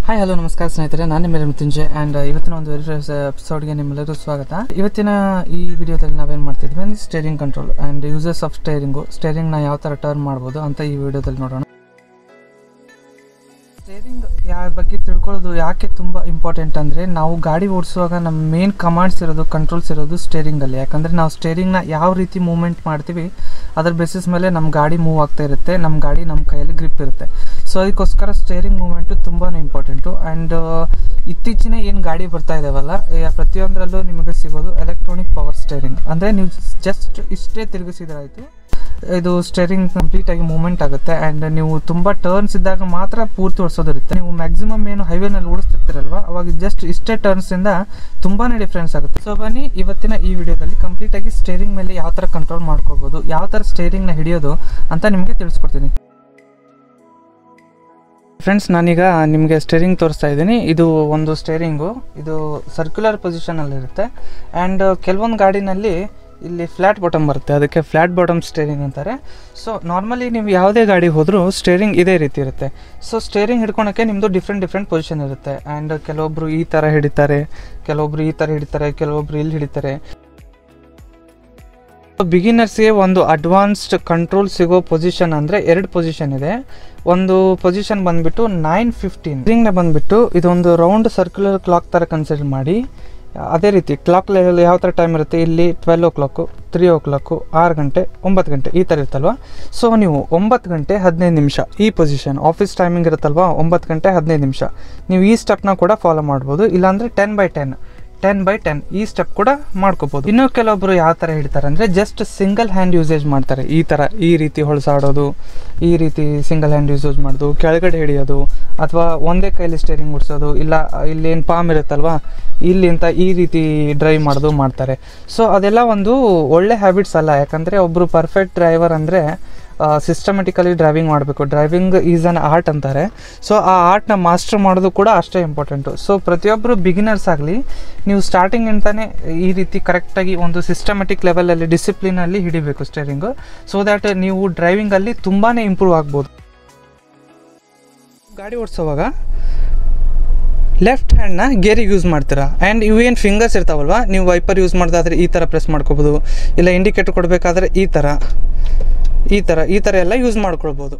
hi hello ನಮಸ್ಕಾರ ಸ್ನೇಹಿತರೆ ನಾನು ನಿಮ್ಮ ಮೃತ್ಯುಂಜಯ್ ಆ್ಯಂಡ್ ಇವತ್ತಿನ ಒಂದು ವೆರಿ ಫ್ರೆಶ್ ಎಪಿಸೋಡ್ಗೆ ನಿಮ್ಮೆಲ್ಲರಿಗೂ ಸ್ವಾಗತ ಇವತ್ತಿನ ಈ ವಿಡಿಯೋದಲ್ಲಿ ನಾವೇನು ಮಾಡ್ತಿದ್ವಿ ಅಂದರೆ steering control and uses of steering ಸ್ಟೇರಿಂಗ್ನ ಯಾವ ಥರ ಟರ್ನ್ ಮಾಡ್ಬೋದು ಅಂತ ಈ ವಿಡಿಯೋದಲ್ಲಿ ನೋಡೋಣ ಸ್ಟೇರಿಂಗ್ ಯಾರ ಬಗ್ಗೆ ತಿಳ್ಕೊಳ್ಳೋದು ಯಾಕೆ ತುಂಬ ಇಂಪಾರ್ಟೆಂಟ್ ಅಂದರೆ ನಾವು ಗಾಡಿ ಓಡಿಸುವಾಗ ನಮ್ಮ ಮೇನ್ ಕಮಾಂಡ್ಸ್ ಇರೋದು ಕಂಟ್ರೋಲ್ಸ್ ಇರೋದು ಸ್ಟೇರಿಂಗಲ್ಲಿ ಯಾಕಂದರೆ ನಾವು ಸ್ಟೇರಿಂಗ್ನ ಯಾವ ರೀತಿ ಮೂವ್ಮೆಂಟ್ ಮಾಡ್ತೀವಿ ಅದ್ರ ಬೇಸಿಸ್ ಮೇಲೆ ನಮ್ಮ ಗಾಡಿ ಮೂವ್ ಆಗ್ತಾ ಇರುತ್ತೆ ನಮ್ಮ ಗಾಡಿ ನಮ್ಮ ಕೈಯಲ್ಲಿ ಗ್ರಿಪ್ ಇರುತ್ತೆ ಸೊ ಅದಕ್ಕೋಸ್ಕರ ಸ್ಟೇರಿಂಗ್ ಮೂಮೆಂಟು ತುಂಬಾ ಇಂಪಾರ್ಟೆಂಟು ಆ್ಯಂಡ್ ಇತ್ತೀಚಿನ ಏನು ಗಾಡಿ ಬರ್ತಾ ಇದಾವಲ್ಲ ಯಾ- ಪ್ರತಿಯೊಂದರಲ್ಲೂ ನಿಮಗೆ ಸಿಗೋದು ಎಲೆಕ್ಟ್ರಾನಿಕ್ ಪವರ್ ಸ್ಟೇರಿಂಗ್ ಅಂದರೆ ನೀವು ಜಸ್ಟ್ ಇಷ್ಟೇ ತಿರುಗಿಸಿದ್ರೆ ಆಯಿತು ಇದು ಸ್ಟೇರಿಂಗ್ ಕಂಪ್ಲೀಟ್ ಆಗಿ ಮೂವ್ಮೆಂಟ್ ಆಗುತ್ತೆ ಆ್ಯಂಡ್ ನೀವು ತುಂಬ ಟರ್ನ್ಸ್ ಇದ್ದಾಗ ಮಾತ್ರ ಪೂರ್ತಿ ಓಡಿಸೋದಿರುತ್ತೆ ನೀವು ಮ್ಯಾಕ್ಸಿಮಮ್ ಏನು ಹೈವೇನಲ್ಲಿ ಓಡಿಸ್ತಿರ್ತೀರಲ್ವ ಅವಾಗ ಜಸ್ಟ್ ಇಷ್ಟೇ ಟರ್ನ್ಸಿಂದ ತುಂಬಾ ಡಿಫ್ರೆನ್ಸ್ ಆಗುತ್ತೆ ಸೊ ಬನ್ನಿ ಇವತ್ತಿನ ಈ ವಿಡಿಯೋದಲ್ಲಿ ಕಂಪ್ಲೀಟ್ ಆಗಿ ಸ್ಟೇರಿಂಗ್ ಮೇಲೆ ಯಾವ ಥರ ಕಂಟ್ರೋಲ್ ಮಾಡ್ಕೋಬೋದು ಯಾವ ಥರ ಸ್ಟೇರಿಂಗ್ನ ಹಿಡಿಯೋದು ಅಂತ ನಿಮಗೆ ತಿಳಿಸ್ಕೊಡ್ತೀನಿ ಫ್ರೆಂಡ್ಸ್ ನಾನೀಗ ನಿಮಗೆ ಸ್ಟೇರಿಂಗ್ ತೋರಿಸ್ತಾ ಇದ್ದೀನಿ ಇದು ಒಂದು ಸ್ಟೇರಿಂಗು ಇದು ಸರ್ಕ್ಯುಲರ್ ಪೊಸಿಷನಲ್ಲಿರುತ್ತೆ ಆ್ಯಂಡ್ ಕೆಲವೊಂದು ಗಾಡಿನಲ್ಲಿ ಇಲ್ಲಿ ಫ್ಲ್ಯಾಟ್ ಬಾಟಮ್ ಬರುತ್ತೆ ಅದಕ್ಕೆ ಫ್ಲ್ಯಾಟ್ ಬಾಟಮ್ ಸ್ಟೇರಿಂಗ್ ಅಂತಾರೆ ಸೊ ನಾರ್ಮಲಿ ನೀವು ಯಾವುದೇ ಗಾಡಿ ಹೋದರೂ ಸ್ಟೇರಿಂಗ್ ಇದೇ ರೀತಿ ಇರುತ್ತೆ ಸೊ ಸ್ಟೇರಿಂಗ್ ಹಿಡ್ಕೊಳಕ್ಕೆ ನಿಮ್ಮದು ಡಿಫ್ರೆಂಟ್ ಡಿಫ್ರೆಂಟ್ ಪೊಸಿಷನ್ ಇರುತ್ತೆ ಆ್ಯಂಡ್ ಕೆಲವೊಬ್ಬರು ಈ ಥರ ಹಿಡಿತಾರೆ ಕೆಲವೊಬ್ರು ಈ ಥರ ಹಿಡಿತಾರೆ ಕೆಲವೊಬ್ರು ಇಲ್ಲಿ ಹಿಡಿತಾರೆ ಬಿಗಿನರ್ಸ್ಗೆ ಒಂದು ಅಡ್ವಾನ್ಸ್ಡ್ ಕಂಟ್ರೋಲ್ ಸಿಗೋ ಪೊಸಿಷನ್ ಅಂದರೆ ಎರಡು ಪೊಸಿಷನ್ ಇದೆ ಒಂದು ಪೊಸಿಷನ್ ಬಂದ್ಬಿಟ್ಟು ನೈನ್ ಫಿಫ್ಟೀನ್ ರಿಂಗ್ನ ಬಂದ್ಬಿಟ್ಟು ಇದೊಂದು ರೌಂಡ್ ಸರ್ಕ್ಯುಲರ್ ಕ್ಲಾಕ್ ಥರ ಕನ್ಸಿಡರ್ ಮಾಡಿ ಅದೇ ರೀತಿ ಕ್ಲಾಕ್ ಲೆವೆಲ್ ಯಾವ ಥರ ಟೈಮ್ ಇರುತ್ತೆ ಇಲ್ಲಿ twelve o'clock three o'clock ಆರು ಗಂಟೆ ಒಂಬತ್ತು ಗಂಟೆ ಈ ಥರ ಇರುತ್ತಲ್ವ ಸೊ ನೀವು ಒಂಬತ್ತು ಗಂಟೆ ಹದಿನೈದು ನಿಮಿಷ ಈ ಪೊಸಿಷನ್ ಆಫೀಸ್ ಟೈಮಿಂಗ್ ಇರುತ್ತಲ್ವ ಒಂಬತ್ತು ಗಂಟೆ ಹದಿನೈದು ನಿಮಿಷ ನೀವು ಈ ಸ್ಟೆಪ್ನ ಕೂಡ ಫಾಲೋ ಮಾಡ್ಬೋದು ಇಲ್ಲಾಂದರೆ ten by ten ten by ten ಈ ಸ್ಟೆಪ್ ಕೂಡ ಮಾಡ್ಕೋಬೋದು ಇನ್ನು ಕೆಲವೊಬ್ರು ಯಾವ ಥರ ಹಿಡಿತಾರೆ ಅಂದರೆ ಜಸ್ಟ್ ಸಿಂಗಲ್ ಹ್ಯಾಂಡ್ ಯೂಸೇಜ್ ಮಾಡ್ತಾರೆ ಈ ಥರ ಈ ರೀತಿ ಹೊಳಸಾಡೋದು ಈ ರೀತಿ ಸಿಂಗಲ್ ಹ್ಯಾಂಡ್ ಯೂಸೇಜ್ ಮಾಡೋದು ಕೆಳಗಡೆ ಹಿಡಿಯೋದು ಅಥವಾ ಒಂದೇ ಕೈಲಿ ಸ್ಟೇರಿಂಗ್ ಓಡಿಸೋದು ಇಲ್ಲ ಇಲ್ಲೇನು ಪಾಮ್ ಇರುತ್ತಲ್ವಾ ಇಲ್ಲಿಂದ ಈ ರೀತಿ ಡ್ರೈವ್ ಮಾಡೋದು ಮಾಡ್ತಾರೆ ಸೊ ಅದೆಲ್ಲ ಒಂದು ಒಳ್ಳೆ ಹ್ಯಾಬಿಟ್ಸ್ ಅಲ್ಲ ಯಾಕಂದರೆ ಒಬ್ಬರು ಪರ್ಫೆಕ್ಟ್ ಡ್ರೈವರ್ ಅಂದರೆ ಸಿಸ್ಟಮೆಟಿಕಲಿ ಡ್ರೈವಿಂಗ್ ಮಾಡಬೇಕು ಡ್ರೈವಿಂಗ್ ಈಸ್ ಅನ್ ಆರ್ಟ್ ಅಂತಾರೆ ಸೊ ಆ ಆರ್ಟ್ನ ಮಾಸ್ಟರ್ ಮಾಡೋದು ಕೂಡ ಅಷ್ಟೇ ಇಂಪಾರ್ಟೆಂಟು ಸೊ ಪ್ರತಿಯೊಬ್ಬರು ಬಿಗಿನರ್ಸ್ ಆಗಲಿ ನೀವು ಸ್ಟಾರ್ಟಿಂಗಿಂದನೇ ಈ ರೀತಿ ಕರೆಕ್ಟಾಗಿ ಒಂದು ಸಿಸ್ಟಮೆಟಿಕ್ ಲೆವೆಲಲ್ಲಿ ಡಿಸಿಪ್ಲಿನಲ್ಲಿ ಹಿಡಿಬೇಕು ಸ್ಟೇರಿಂಗು ಸೊ ದ್ಯಾಟ್ ನೀವು ಡ್ರೈವಿಂಗಲ್ಲಿ ತುಂಬಾ ಇಂಪ್ರೂವ್ ಆಗ್ಬೋದು ಗಾಡಿ ಓಡಿಸೋವಾಗ ಲೆಫ್ಟ್ ಹ್ಯಾಂಡ್ನ ಗೇರಿಗೆ ಯೂಸ್ ಮಾಡ್ತೀರಾ ಆ್ಯಂಡ್ ಇವೇನು ಫಿಂಗರ್ಸ್ ಇರ್ತಾವಲ್ವ ನೀವು ವೈಪರ್ ಯೂಸ್ ಮಾಡೋದಾದ್ರೆ ಈ ಥರ ಪ್ರೆಸ್ ಮಾಡ್ಕೋಬೋದು ಇಲ್ಲ ಇಂಡಿಕೇಟರ್ ಕೊಡಬೇಕಾದ್ರೆ ಈ ಥರ ಈ ಥರ ಈ ಥರ ಎಲ್ಲ ಯೂಸ್ ಮಾಡ್ಕೊಳ್ಬೋದು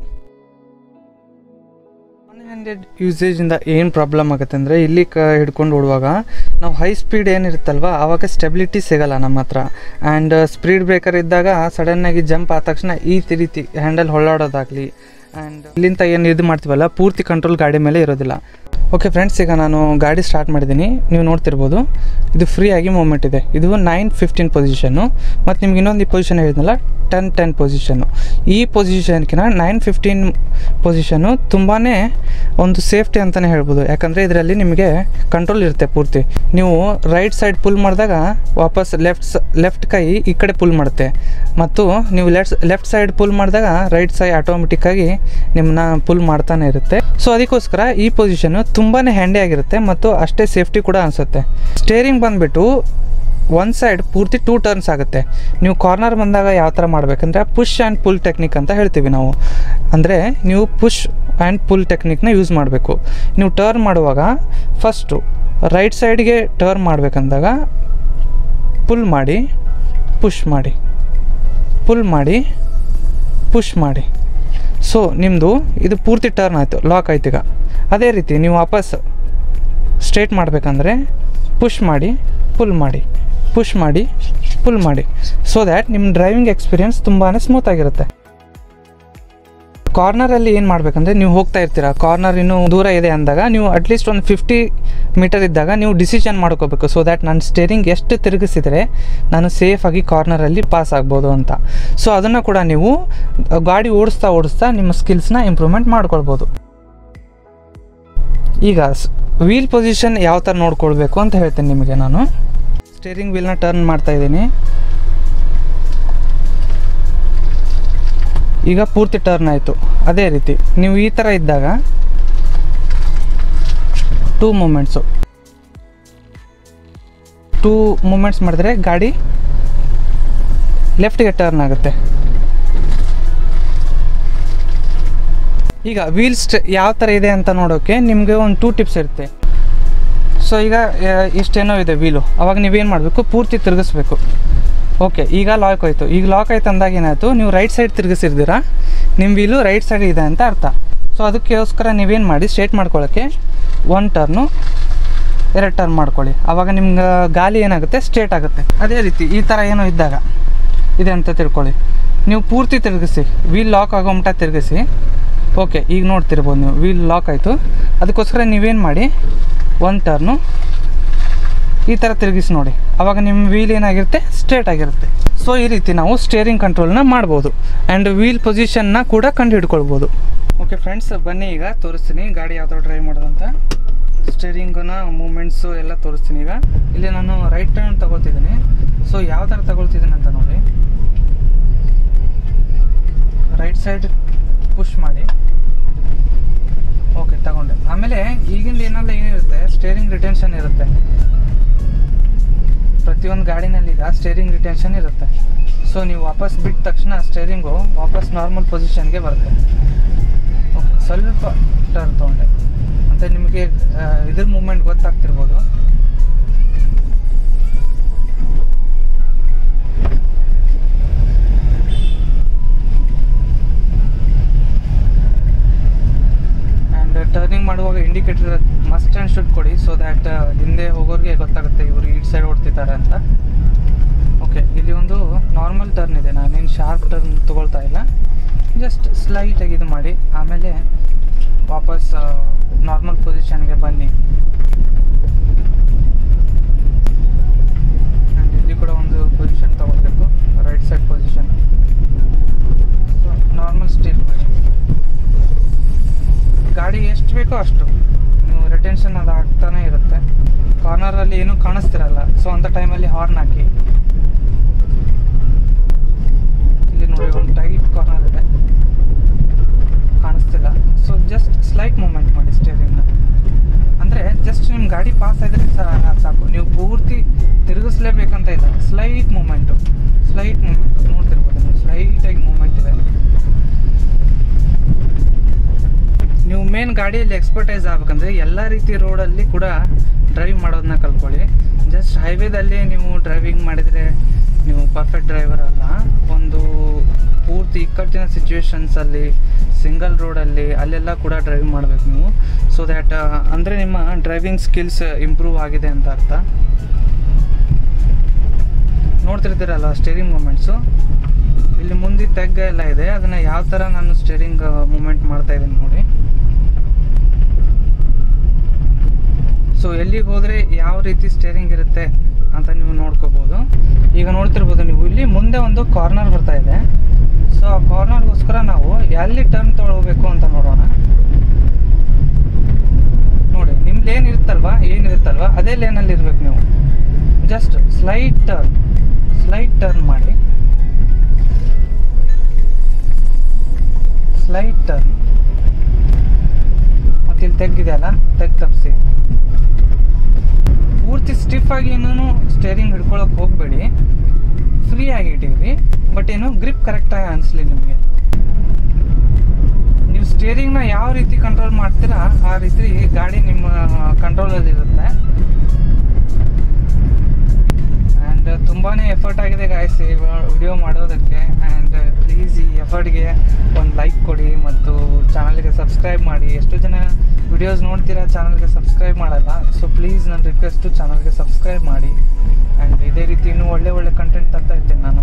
ಒನ್ ಹ್ಯಾಂಡೆಡ್ ಯೂಸೇಜಿಂದ ಏನು ಪ್ರಾಬ್ಲಮ್ ಆಗುತ್ತೆ ಅಂದರೆ ಇಲ್ಲಿ ಕ ಹಿಡ್ಕೊಂಡು ಓಡುವಾಗ ನಾವು ಹೈ ಸ್ಪೀಡ್ ಏನಿರುತ್ತಲ್ವ ಆವಾಗ ಸ್ಟೆಬಿಲಿಟಿ ಸಿಗಲ್ಲ ನಮ್ಮ ಹತ್ರ ಆ್ಯಂಡ್ ಸ್ಪೀಡ್ ಬ್ರೇಕರ್ ಇದ್ದಾಗ ಸಡನ್ನಾಗಿ ಜಂಪ್ ಆದ ತಕ್ಷಣ ಈ ರೀತಿ ಹ್ಯಾಂಡಲ್ ಹೊಳ್ಳಾಡೋದಾಗಲಿ ಆ್ಯಂಡ್ ಇಲ್ಲಿಂದ ಏನು ಇದು ಮಾಡ್ತೀವಲ್ಲ ಪೂರ್ತಿ ಕಂಟ್ರೋಲ್ ಗಾಡಿ ಮೇಲೆ ಇರೋದಿಲ್ಲ ಓಕೆ ಫ್ರೆಂಡ್ಸ್ ಈಗ ನಾನು ಗಾಡಿ ಸ್ಟಾರ್ಟ್ ಮಾಡಿದ್ದೀನಿ ನೀವು ನೋಡ್ತಿರ್ಬೋದು ಇದು ಫ್ರೀ ಆಗಿ ಮೂಮೆಂಟ್ ಇದೆ ಇದು ನೈನ್ ಫಿಫ್ಟೀನ್ ಪೊಸಿಷನ್ನು ಮತ್ತು ನಿಮ್ಗೆ ಇನ್ನೊಂದು ಪೊಸಿಷನ್ ಹೇಳಿದ್ನಲ್ಲ ಟೆನ್ ಟೆನ್ ಪೊಸಿಷನ್ನು ಈ ಪೊಸಿಷನ್ಕಿನ ನೈನ್ ಫಿಫ್ಟೀನ್ ಪೊಸಿಷನ್ನು ತುಂಬಾ ಒಂದು ಸೇಫ್ಟಿ ಅಂತಲೇ ಹೇಳ್ಬೋದು ಯಾಕಂದರೆ ಇದರಲ್ಲಿ ನಿಮಗೆ ಕಂಟ್ರೋಲ್ ಇರುತ್ತೆ ಪೂರ್ತಿ ನೀವು ರೈಟ್ ಸೈಡ್ ಪುಲ್ ಮಾಡಿದಾಗ ವಾಪಸ್ ಲೆಫ್ಟ್ ಲೆಫ್ಟ್ ಕೈ ಈ ಕಡೆ ಪುಲ್ ಮಾಡುತ್ತೆ ಮತ್ತು ನೀವು ಲೆಫ್ಟ್ ಲೆಫ್ಟ್ ಸೈಡ್ ಪುಲ್ ಮಾಡಿದಾಗ ರೈಟ್ ಸೈಡ್ ಆಟೋಮೆಟಿಕ್ಕಾಗಿ ನಿಮ್ಮನ್ನ ಪುಲ್ ಮಾಡ್ತಾನೆ ಇರುತ್ತೆ ಸೊ ಅದಕ್ಕೋಸ್ಕರ ಈ ಪೊಸಿಷನ್ನು ತುಂಬಾ ಹ್ಯಾಂಡಿ ಆಗಿರುತ್ತೆ ಮತ್ತು ಅಷ್ಟೇ ಸೇಫ್ಟಿ ಕೂಡ ಅನಿಸುತ್ತೆ ಸ್ಟೇರಿಂಗ್ ಬಂದುಬಿಟ್ಟು ಒನ್ ಸೈಡ್ ಪೂರ್ತಿ ಟೂ ಟರ್ನ್ಸ್ ಆಗುತ್ತೆ ನೀವು ಕಾರ್ನರ್ ಬಂದಾಗ ಯಾವ ಥರ ಮಾಡಬೇಕಂದ್ರೆ ಪುಷ್ ಆ್ಯಂಡ್ ಪುಲ್ ಟೆಕ್ನಿಕ್ ಅಂತ ಹೇಳ್ತೀವಿ ನಾವು ಅಂದರೆ ನೀವು ಪುಷ್ ಆ್ಯಂಡ್ ಪುಲ್ ಟೆಕ್ನಿಕ್ನ ಯೂಸ್ ಮಾಡಬೇಕು ನೀವು ಟರ್ನ್ ಮಾಡುವಾಗ ಫಸ್ಟು ರೈಟ್ ಸೈಡ್ಗೆ ಟರ್ನ್ ಮಾಡಬೇಕಂದಾಗ ಪುಲ್ ಮಾಡಿ ಪುಷ್ ಮಾಡಿ ಪುಲ್ ಮಾಡಿ ಪುಷ್ ಮಾಡಿ ಸೊ ನಿಮ್ಮದು ಇದು ಪೂರ್ತಿ ಟರ್ನ್ ಆಯಿತು ಲಾಕ್ ಆಯ್ತು ಈಗ ಅದೇ ರೀತಿ ನೀವು ವಾಪಸ್ ಸ್ಟ್ರೇಟ್ ಮಾಡಬೇಕಂದ್ರೆ ಪುಷ್ ಮಾಡಿ ಪುಲ್ ಮಾಡಿ ಪುಷ್ ಮಾಡಿ ಪುಲ್ ಮಾಡಿ ಸೊ ದ್ಯಾಟ್ ನಿಮ್ಮ ಡ್ರೈವಿಂಗ್ ಎಕ್ಸ್ಪೀರಿಯನ್ಸ್ ತುಂಬಾ ಸ್ಮೂತ್ ಆಗಿರುತ್ತೆ ಕಾರ್ನರಲ್ಲಿ ಏನು ಮಾಡಬೇಕಂದ್ರೆ ನೀವು ಹೋಗ್ತಾ ಇರ್ತೀರಾ ಕಾರ್ನರ್ ಇನ್ನೂ ದೂರ ಇದೆ ಅಂದಾಗ ನೀವು ಅಟ್ಲೀಸ್ಟ್ ಒಂದು ಫಿಫ್ಟಿ ಮೀಟರ್ ಇದ್ದಾಗ ನೀವು ಡಿಸಿಷನ್ ಮಾಡ್ಕೋಬೇಕು ಸೊ ದ್ಯಾಟ್ ನಾನು ಸ್ಟೇರಿಂಗ್ ಎಷ್ಟು ತಿರುಗಿಸಿದರೆ ನಾನು ಸೇಫಾಗಿ ಕಾರ್ನರಲ್ಲಿ ಪಾಸ್ ಆಗ್ಬೋದು ಅಂತ ಸೊ ಅದನ್ನು ಕೂಡ ನೀವು ಗಾಡಿ ಓಡಿಸ್ತಾ ಓಡಿಸ್ತಾ ನಿಮ್ಮ ಸ್ಕಿಲ್ಸ್ನ ಇಂಪ್ರೂವ್ಮೆಂಟ್ ಮಾಡ್ಕೊಳ್ಬೋದು ಈಗ ವೀಲ್ ಪೊಸಿಷನ್ ಯಾವ ಥರ ನೋಡ್ಕೊಳ್ಬೇಕು ಅಂತ ಹೇಳ್ತೀನಿ ನಿಮಗೆ ನಾನು ಸ್ಟೇರಿಂಗ್ ವೀಲ್ನ ಟರ್ನ್ ಮಾಡ್ತಾ ಇದ್ದೀನಿ ಈಗ ಪೂರ್ತಿ ಟರ್ನ್ ಆಯಿತು ಅದೇ ರೀತಿ ನೀವು ಈ ಥರ ಇದ್ದಾಗ ಟೂ ಮೂಮೆಂಟ್ಸು ಟೂ ಮೂಮೆಂಟ್ಸ್ ಮಾಡಿದ್ರೆ ಗಾಡಿ ಲೆಫ್ಟ್ಗೆ ಟರ್ನ್ ಆಗುತ್ತೆ ಈಗ ವೀಲ್ ಸ್ಟೆ ಯಾವ ಥರ ಇದೆ ಅಂತ ನೋಡೋಕ್ಕೆ ನಿಮಗೆ ಒಂದು ಟೂ ಟಿಪ್ಸ್ ಇರುತ್ತೆ ಸೊ ಈಗ ಆ, ಇಷ್ಟೇನೋ ಇದೆ ವೀಲು ಅವಾಗ ನೀವೇನು ಮಾಡಬೇಕು ಪೂರ್ತಿ ತಿರುಗಿಸ್ಬೇಕು ಓಕೆ ಈಗ ಲಾಕ್ ಆಯಿತು ಈಗ ಲಾಕ್ ಆಯ್ತು ಅಂದಾಗ ಏನಾಯಿತು ನೀವು ರೈಟ್ ಸೈಡ್ ತಿರುಗಿಸಿರ್ತೀರಾ ನಿಮ್ಮ ವೀಲು ರೈಟ್ ಸೈಡ್ ಇದೆ ಅಂತ ಅರ್ಥ ಸೊ ಅದಕ್ಕೋಸ್ಕರ ನೀವೇನು ಮಾಡಿ ಸ್ಟ್ರೇಟ್ ಮಾಡ್ಕೊಳ್ಳೋಕ್ಕೆ ಒನ್ ಟರ್ನು ಎರಡು ಟರ್ನ್ ಮಾಡ್ಕೊಳ್ಳಿ ಆವಾಗ ನಿಮ್ಗೆ ಗಾಲಿ ಏನಾಗುತ್ತೆ ಸ್ಟ್ರೇಟ್ ಆಗುತ್ತೆ ಅದೇ ರೀತಿ ಈ ಥರ ಏನೋ ಇದ್ದಾಗ ಇದೆ ಅಂತ ತಿಳ್ಕೊಳ್ಳಿ ನೀವು ಪೂರ್ತಿ ತಿರುಗಿಸಿ ವೀಲ್ ಲಾಕ್ ಆಗೋ ಮಟ್ಟ ತಿರುಗಿಸಿ ಓಕೆ ಈಗ ನೋಡ್ತಿರ್ಬೋದು ನೀವು ವೀಲ್ ಲಾಕ್ ಆಯಿತು ಅದಕ್ಕೋಸ್ಕರ ನೀವೇನು ಮಾಡಿ ಒನ್ ಟರ್ನು ಈ ಥರ ತಿರುಗಿಸಿ ನೋಡಿ ಆವಾಗ ನಿಮ್ಮ ವೀಲ್ ಏನಾಗಿರುತ್ತೆ ಸ್ಟ್ರೇಟ್ ಆಗಿರುತ್ತೆ ಸೊ ಈ ರೀತಿ ನಾವು ಸ್ಟೇರಿಂಗ್ ಕಂಟ್ರೋಲ್ನ ಮಾಡ್ಬೋದು ಆ್ಯಂಡ್ ವೀಲ್ ಪೊಸಿಷನ್ನ ಕೂಡ ಕಂಡು ಹಿಡ್ಕೊಳ್ಬೋದು ಓಕೆ ಫ್ರೆಂಡ್ಸ್ ಬನ್ನಿ ಈಗ ತೋರಿಸ್ತೀನಿ ಗಾಡಿ ಯಾವ ಥರ ಡ್ರೈವ್ ಮಾಡೋದಂತ ಸ್ಟೇರಿಂಗನ ಮೂಮೆಂಟ್ಸು ಎಲ್ಲ ತೋರಿಸ್ತೀನಿ ಈಗ ಇಲ್ಲಿ ನಾನು ರೈಟ್ ಟರ್ನ್ ತಗೊಳ್ತಿದ್ದೀನಿ ಸೊ ಯಾವ ಥರ ತಗೊಳ್ತಿದ್ದೀನಿ ಅಂತ ನೋಡಿ ರೈಟ್ ಸೈಡ್ ಪುಷ್ ಮಾಡಿ ಓಕೆ ತಗೊಂಡೆ ಆಮೇಲೆ ಈಗಿಂದ ಏನೆಲ್ಲ ಏನಿರುತ್ತೆ ಸ್ಟೇರಿಂಗ್ ರಿಟೆನ್ಷನ್ ಇರುತ್ತೆ ಪ್ರತಿಯೊಂದು ಗಾಡಿನಲ್ಲಿ ಈಗ ಸ್ಟೇರಿಂಗ್ ರಿಟೆನ್ಷನ್ ಇರುತ್ತೆ ಸೊ ನೀವು ವಾಪಸ್ ಬಿಟ್ಟ ತಕ್ಷಣ ಸ್ಟೇರಿಂಗು ವಾಪಸ್ ನಾರ್ಮಲ್ ಪೊಸಿಷನ್ಗೆ ಬರುತ್ತೆ ಓಕೆ ಸ್ವಲ್ಪ ಟರ್ನ್ ತೊಗೊಂಡೆ ಅಂತ ನಿಮಗೆ ಆ, ಇದ್ರ ಮೂಮೆಂಟ್ ಗೊತ್ತಾಗ್ತಿರ್ಬೋದು ಆ್ಯಂಡ್ ಟರ್ನಿಂಗ್ ಮಾಡುವಾಗ ಇಂಡಿಕೇಟರ್ ಮಸ್ಟ್ ಆ್ಯಂಡ್ ಶುಡ್ ಕೊಡಿ ಸೊ ದ್ಯಾಟ್ ಹಿಂದೆ ಹೋಗೋರಿಗೆ ಗೊತ್ತಾಗುತ್ತೆ ಇವರು ಈ ಸೈಡ್ ಓಡ್ತಿದ್ದಾರೆ ಅಂತ ಓಕೆ ಇಲ್ಲಿ ಒಂದು ನಾರ್ಮಲ್ ಟರ್ನ್ ಇದೆ ನಾನೇನು ಶಾರ್ಪ್ ಟರ್ನ್ ತೊಗೊಳ್ತಾ ಇಲ್ಲ ಜಸ್ಟ್ ಸ್ಲೈಟಾಗಿ ಇದು ಮಾಡಿ ಆಮೇಲೆ ವಾಪಸ್ ನಾರ್ಮಲ್ ಪೊಸಿಷನ್ಗೆ ಬನ್ನಿ ಆ್ಯಂಡ್ ಇಲ್ಲಿ ಕೂಡ ಒಂದು ಪೊಸಿಷನ್ ತೊಗೊಳ್ಬೇಕು right side position normal state ಮಾಡಿ ಗಾಡಿ ಎಷ್ಟು ಬೇಕೋ ಅಷ್ಟು ನೀವು ರಿಟೆನ್ಷನ್ ಅದು ಆಗ್ತಾನೆ ಇರುತ್ತೆ ಕಾರ್ನರಲ್ಲಿ ಏನೂ ಕಾಣಿಸ್ತಿರಲ್ಲ ಸೊ ಅಂಥ ಟೈಮಲ್ಲಿ ಹಾರ್ನ್ ಹಾಕಿ ಇಲ್ಲಿ ನೋಡಿ ಒಂದು ಟೈಟ್ ಕಾರ್ನರ್ ಇದೆ ಕಾಣಿಸ್ತಿಲ್ಲ ಸೊ ಜಸ್ಟ್ ಸ್ಲೈಟ್ ಮೂಮೆಂಟ್ ಮಾಡಿ ಸ್ಟೇರಿಂಗ್ನ ಅಂದರೆ ಜಸ್ಟ್ ನಿಮ್ಮ ಗಾಡಿ ಪಾಸ್ ಆಗಿದ್ರೆ ಸಾ- ಸಾಕು ನೀವು ಪೂರ್ತಿ ತಿರುಗಿಸ್ಲೇಬೇಕಂತ ಇಲ್ಲ ಸ್ಲೈಟ್ ಮೂಮೆಂಟು ಸ್ಲೈಟ್ ಮೂಮೆಂಟ್ ನೋಡ್ತಿರ್ಬೋದು ನೀವು ಸ್ಲೈಟಾಗಿ ಮೂಮೆಂಟ್ ಇದೆ ನೀವು ಮೇನ್ ಗಾಡಿಯಲ್ಲಿ ಎಕ್ಸ್ಪರ್ಟೈಸ್ ಆಗ್ಬೇಕಂದ್ರೆ ಎಲ್ಲ ರೀತಿ ರೋಡಲ್ಲಿ ಕೂಡ ಡ್ರೈವ್ ಮಾಡೋದನ್ನ ಕಲ್ತ್ಕೊಳ್ಳಿ ಜಸ್ಟ್ ಹೈವೇದಲ್ಲಿ ನೀವು ಡ್ರೈವಿಂಗ್ ಮಾಡಿದರೆ ನೀವು ಪರ್ಫೆಕ್ಟ್ ಡ್ರೈವರ್ ಅಲ್ಲ ಒಂದು ಪೂರ್ತಿ ಇಕ್ಕಟ್ಟಿನ ಸಿಚುವೇಶನ್ಸಲ್ಲಿ ಸಿಂಗಲ್ ರೋಡಲ್ಲಿ ಅಲ್ಲೆಲ್ಲ ಕೂಡ ಡ್ರೈವ್ ಮಾಡಬೇಕು ನೀವು ಸೊ ದ್ಯಾಟ್ ಅಂದರೆ ನಿಮ್ಮ ಡ್ರೈವಿಂಗ್ ಸ್ಕಿಲ್ಸ್ ಇಂಪ್ರೂವ್ ಆಗಿದೆ ಅಂತ ಅರ್ಥ ನೋಡ್ತಿರ್ತೀರಲ್ಲ ಸ್ಟೇರಿಂಗ್ ಮೂಮೆಂಟ್ಸು ಇಲ್ಲಿ ಮುಂದೆ ತೆಗ್ಗ ಎಲ್ಲ ಇದೆ ಅದನ್ನ ಯಾವ ಥರ ನಾನು ಸ್ಟೇರಿಂಗ್ ಮೂಮೆಂಟ್ ಮಾಡ್ತಾ ಇದ್ದೀನಿ ನೋಡಿ ಸೊ ಎಲ್ಲಿಗೆ ಹೋದರೆ ಯಾವ ರೀತಿ ಸ್ಟೇರಿಂಗ್ ಇರುತ್ತೆ ಅಂತ ನೀವು ನೋಡ್ಕೋಬೋದು ಈಗ ನೋಡ್ತಿರ್ಬೋದು ನೀವು ಇಲ್ಲಿ ಮುಂದೆ ಒಂದು ಕಾರ್ನರ್ ಬರ್ತಾ ಇದೆ ಸೊ ಆ ಕಾರ್ನರ್ಗೋಸ್ಕರ ನಾವು ಎಲ್ಲಿ ಟರ್ನ್ ತೊಗೊಳ್ಬೇಕು ಅಂತ ನೋಡೋಣ ನೋಡಿ ನಿಮ್ಮ ಲೇನ್ ಇರುತ್ತಲ್ವಾ ಏನಿರುತ್ತಲ್ವಾ ಅದೇ ಲೇನಲ್ಲಿ ಇರ್ಬೇಕು ನೀವು just slight turn slight turn ಮಾಡಿ ಸ್ಲೈಟ್ ಟರ್ನ್ ಮತ್ತೆ ಇಲ್ಲಿ ತೆಗ್ಗಿದೆಯಲ್ಲ ತೆಗ್ ತಪ್ಪಿಸಿ ಪೂರ್ತಿ ಸ್ಟಿಫ್ ಆಗಿ ಏನೂ ಸ್ಟೇರಿಂಗ್ ಹಿಡ್ಕೊಳಕ್ ಹೋಗಬೇಡಿ ಫ್ರೀ ಆಗಿ ಇಟ್ಟಿರಿ ಬಟ್ ಏನು ಗ್ರಿಪ್ ಕರೆಕ್ಟಾಗಿ ಅನಿಸ್ಲಿ ನಿಮಗೆ ನೀವು ಸ್ಟೇರಿಂಗ್ನ ಯಾವ ರೀತಿ ಕಂಟ್ರೋಲ್ ಮಾಡ್ತೀರಾ ಆ ರೀತಿ ಗಾಡಿ ನಿಮ್ಮ ಕಂಟ್ರೋಲಲ್ಲಿ ಇರುತ್ತೆ ಆ್ಯಂಡ್ ತುಂಬಾ ಎಫರ್ಟ್ ಆಗಿದೆ ಗಾಯ್ಸ್ ಈ ವಿಡಿಯೋ ಮಾಡೋದಕ್ಕೆ ಆ್ಯಂಡ್ ಪ್ಲೀಸ್ ಈ ಎಫರ್ಟ್ಗೆ ಒಂದು ಲೈಕ್ ಕೊಡಿ ಮತ್ತು ಚಾನಲ್ಗೆ ಸಬ್ಸ್ಕ್ರೈಬ್ ಮಾಡಿ ಎಷ್ಟು ಜನ ವಿಡಿಯೋಸ್ ನೋಡ್ತೀರಾ ಚಾನಲ್ಗೆ ಸಬ್ಸ್ಕ್ರೈಬ್ ಮಾಡಲ್ಲ ಸೊ ಪ್ಲೀಸ್ ನನ್ನ ರಿಕ್ವೆಸ್ಟು ಚಾನಲ್ಗೆ ಸಬ್ಸ್ಕ್ರೈಬ್ ಮಾಡಿ ಆ್ಯಂಡ್ ಇದೇ ರೀತಿ ಇನ್ನೂ ಒಳ್ಳೆ ಒಳ್ಳೆ ಕಂಟೆಂಟ್ ತರ್ತಾ ಇರ್ತೀನಿ ನಾನು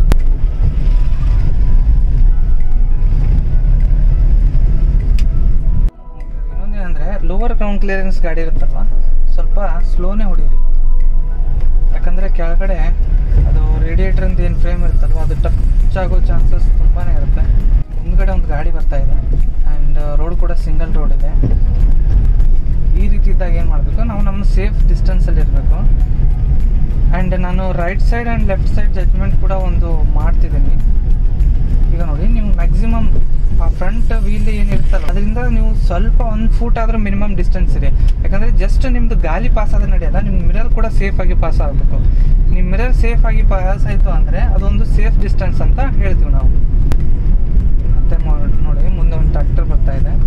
ಇನ್ನೊಂದೇನೆಂದರೆ ಲೋವರ್ ಗ್ರೌಂಡ್ ಕ್ಲಿಯರೆನ್ಸ್ ಗಾಡಿ ಇರುತ್ತಲ್ವ ಸ್ವಲ್ಪ ಸ್ಲೋನೇ ಹೊಡೀರಿ ಯಾಕಂದರೆ ಕೆಳಗಡೆ ಅದು ರೇಡಿಯೇಟ್ರಿಂದ ಏನು ಫ್ರೇಮ್ ಇರುತ್ತಲ್ವ ಅದು ಟಚ್ ಆಗೋ ಚಾನ್ಸಸ್ ತುಂಬಾ ಇರುತ್ತೆ ಮುಂದ್ಗಡೆ ಒಂದು ಗಾಡಿ ಬರ್ತಾ ಇದೆ ಆ್ಯಂಡ್ ರೋಡ್ ಕೂಡ ಸಿಂಗಲ್ ರೋಡ್ ಇದೆ ಈ ರೀತಿ ಇದ್ದಾಗ ಏನು ಮಾಡಬೇಕು ನಾವು ನಮ್ಮ ಸೇಫ್ ಡಿಸ್ಟೆನ್ಸಲ್ಲಿ ಇರಬೇಕು ಆ್ಯಂಡ್ ನಾನು right side and left side judgment ಕೂಡ ಒಂದು ಮಾಡ್ತಿದ್ದೀನಿ ಈಗ ನೋಡಿ ನೀವು ಮ್ಯಾಕ್ಸಿಮಮ್ ಆ ಫ್ರಂಟ್ ವೀಲ್ ಏನಿರ್ತಲ್ಲ ಅದರಿಂದ ನೀವು ಸ್ವಲ್ಪ ಒಂದು ಫೂಟ್ ಆದರೂ ಮಿನಿಮಮ್ ಡಿಸ್ಟೆನ್ಸ್ ಇದೆ ಯಾಕಂದರೆ ಜಸ್ಟ್ ನಿಮ್ಮದು ಗಾಲಿ ಪಾಸ್ ಆದ್ರೆ ನಡೆಯಲ್ಲ ನಿಮ್ಮ ಮಿರರ್ ಕೂಡ ಸೇಫ್ ಆಗಿ ಪಾಸ್ ಆಗಬೇಕು ನಿಮ್ಮ ಮಿರರ್ ಸೇಫ್ ಆಗಿ ಪಾಸ್ ಆಯಿತು ಅಂದರೆ ಅದೊಂದು ಸೇಫ್ ಡಿಸ್ಟೆನ್ಸ್ ಅಂತ ಹೇಳ್ತೀವಿ ನಾವು ಮತ್ತೆ ಮಾ- ನೋಡಿ ಮುಂದೆ ಒಂದು ಟ್ರ್ಯಾಕ್ಟರ್ ಬರ್ತಾ ಇದೆ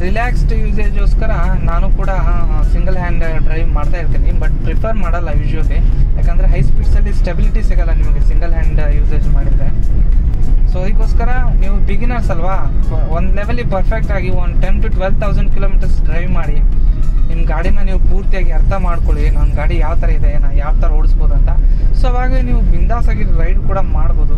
ರಿಲ್ಯಾಕ್ಸ್ಡ್ ಯೂಸೇಜ್ಗೋಸ್ಕರ ನಾನು ಕೂಡ ಸಿಂಗಲ್ ಹ್ಯಾಂಡ್ ಡ್ರೈವ್ ಮಾಡ್ತಾ ಇರ್ತೀನಿ ಬಟ್ ಪ್ರಿಫರ್ ಮಾಡಲ್ಲ ಯೂಶ್ವಲಿ ಯಾಕಂದರೆ ಹೈ ಸ್ಪೀಡ್ಸಲ್ಲಿ ಸ್ಟೆಬಿಲಿಟಿ ಸಿಗಲ್ಲ ನಿಮಗೆ ಸಿಂಗಲ್ ಹ್ಯಾಂಡ್ ಯೂಸೇಜ್ ಮಾಡಿದರೆ ಸೊ ಅದಕ್ಕೋಸ್ಕರ ನೀವು ಬಿಗಿನರ್ಸ್ ಅಲ್ವಾ ಒಂದು ಲೆವೆಲಿಗೆ ಪರ್ಫೆಕ್ಟ್ ಆಗಿ ಒಂದು ten to twelve thousand kilometres drive ಮಾಡಿ ನಿಮ್ಮ ಗಾಡಿನ ನೀವು ಪೂರ್ತಿಯಾಗಿ ಅರ್ಥ ಮಾಡ್ಕೊಳ್ಳಿ ನನ್ನ ಗಾಡಿ ಯಾವ ಥರ ಇದೆ ನಾ ಯಾವ ಥರ ಓಡಿಸ್ಬೋದು ಅಂತ ಸೊ ಅವಾಗ ನೀವು ಬಿಂದಾಸಾಗಿ ರೈಡ್ ಕೂಡ ಮಾಡ್ಬೋದು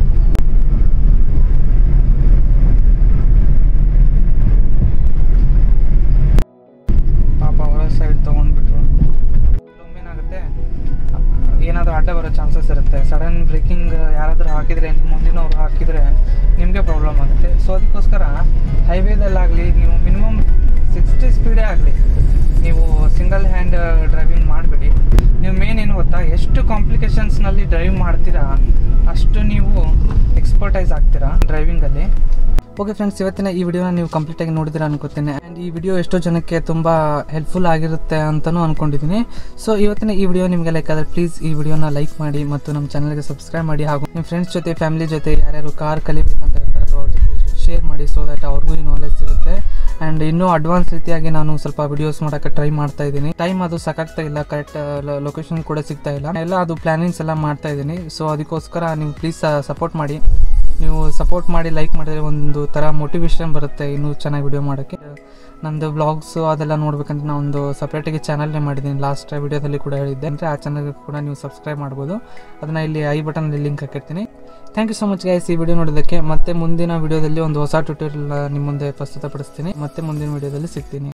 ಪಾಪ ಹೊರ ಸೈಡ್ ತೊಗೊಂಡ್ಬಿಟ್ರು ಕೆಲವೊಮ್ಮೆ ಏನಾಗುತ್ತೆ ಏನಾದರೂ ಅಡ್ಡ ಬರೋ ಚಾನ್ಸಸ್ ಇರುತ್ತೆ ಸಡನ್ ಬ್ರೇಕಿಂಗ್ ಯಾರಾದರೂ ಹಾಕಿದರೆ ಮುಂದಿನವ್ರು ಹಾಕಿದರೆ ನಿಮಗೆ ಪ್ರಾಬ್ಲಮ್ ಆಗುತ್ತೆ ಸೊ ಅದಕ್ಕೋಸ್ಕರ ಹೈವೇದಲ್ಲಾಗಲಿ ನೀವು ಮಿನಿಮಮ್ ಸಿಕ್ಸ್ಟಿ ಸ್ಪೀಡೇ ಆಗಲಿ ನೀವು ಸಿಂಗಲ್ ಹ್ಯಾಂಡ್ ಡ್ರೈವಿಂಗ್ ಮಾಡಬೇಡಿ ನೀವು ಮೇನ್ ಏನು ಗೊತ್ತಾ ಎಷ್ಟು ಕಾಂಪ್ಲಿಕೇಶನ್ಸ್ನಲ್ಲಿ ಡ್ರೈವ್ ಮಾಡ್ತೀರಾ ಅಷ್ಟು ನೀವು ಎಕ್ಸ್ಪರ್ಟೈಸ್ ಆಗ್ತೀರಾ ಡ್ರೈವಿಂಗಲ್ಲಿ ಓಕೆ ಫ್ರೆಂಡ್ಸ್ ಇವತ್ತಿನ ಈ ವಿಡಿಯೋನ ನೀವು ಕಂಪ್ಲೀಟಾಗಿ ನೋಡಿದಿರ ಅನ್ಕೋತೀನಿ ಆ್ಯಂಡ್ ಈ ವಿಡಿಯೋ ಎಷ್ಟೋ ಜನಕ್ಕೆ ತುಂಬ ಹೆಲ್ಪ್ಫುಲ್ ಆಗಿರುತ್ತೆ ಅಂತಲೂ ಅಂದ್ಕೊಂಡಿದ್ದೀನಿ ಸೊ ಇವತ್ತಿನ ಈ ವಿಡಿಯೋ ನಿಮಗೆ ಲೈಕ್ ಆದರೆ ಪ್ಲೀಸ್ ಈ ವಿಡಿಯೋನ ಲೈಕ್ ಮಾಡಿ ಮತ್ತು ನಮ್ಮ ಚಾನಲ್ಗೆ ಸಬ್ಸ್ಕ್ರೈಬ್ ಮಾಡಿ ಹಾಗೂ ನಿಮ್ಮ ಫ್ರೆಂಡ್ಸ್ ಜೊತೆ ಫ್ಯಾಮಿಲಿ ಜೊತೆ ಯಾರ್ಯಾರು ಕಾರ್ ಕಲಿಬೇಕಂತ ಇರ್ತಾರಲ್ಲ ಅವ್ರ ಜೊತೆ ಶೇರ್ ಮಾಡಿ ಸೊ ದಟ್ ಅವ್ರಿಗೂ ಈ ನಾಲೆಜ್ ಸಿಗುತ್ತೆ ಆ್ಯಂಡ್ ಇನ್ನೂ ಅಡ್ವಾನ್ಸ್ ರೀತಿಯಾಗಿ ನಾನು ಸ್ವಲ್ಪ ವಿಡಿಯೋಸ್ ಮಾಡೋಕ್ಕೆ ಟ್ರೈ ಮಾಡ್ತಾ ಇದ್ದೀನಿ ಟೈಮ್ ಅದು ಸಾಕಾಗ್ತಾ ಇಲ್ಲ ಕರೆಕ್ಟ್ ಲೊಕೇಶನ್ ಕೂಡ ಸಿಗ್ತಾ ಇಲ್ಲ ಎಲ್ಲ ಅದು ಪ್ಲಾನಿಂಗ್ಸ್ ಎಲ್ಲ ಮಾಡ್ತಾ ಇದ್ದೀನಿ ಸೊ ಅದಕ್ಕೋಸ್ಕರ ನೀವು ಪ್ಲೀಸ್ ಸಪೋರ್ಟ್ ಮಾಡಿ ನೀವು ಸಪೋರ್ಟ್ ಮಾಡಿ ಲೈಕ್ ಮಾಡಿದ್ರೆ ಒಂದು ಥರ ಮೋಟಿವೇಶನ್ ಬರುತ್ತೆ ಇನ್ನೂ ಚೆನ್ನಾಗಿ ವಿಡಿಯೋ ಮಾಡೋಕ್ಕೆ ನಂದು ವ್ಲಾಗ್ಸು ಅದೆಲ್ಲ ನೋಡ್ಬೇಕಂತ ನಾನು ಒಂದು ಸಪ್ರೇಟಾಗಿ ಚಾನಲ್ನೇ ಮಾಡಿದ್ದೀನಿ ಲಾಸ್ಟ್ ವಿಡಿಯೋದಲ್ಲಿ ಕೂಡ ಹೇಳಿದ್ದೆ ಅಂದರೆ ಆ ಚಾನಲ್ಗೆ ಕೂಡ ನೀವು ಸಬ್ಸ್ಕ್ರೈಬ್ ಮಾಡ್ಬೋದು ಅದನ್ನು ಇಲ್ಲಿ ಐ ಬಟನಲ್ಲಿ ಲಿಂಕ್ ಹಾಕಿರ್ತೀನಿ thank you so much guys ಈ ವಿಡಿಯೋ ನೋಡೋದಕ್ಕೆ ಮತ್ತೆ ಮುಂದಿನ ವಿಡಿಯೋದಲ್ಲಿ ಒಂದು ಹೊಸ ಟ್ಯೂಟೋರಿಯಲ್ ನಿಮ್ಮ ಮುಂದೆ ಪ್ರಸ್ತುತಪಡಿಸ್ತೀನಿ ಮತ್ತೆ ಮುಂದಿನ ವಿಡಿಯೋದಲ್ಲಿ ಸಿಗ್ತೀನಿ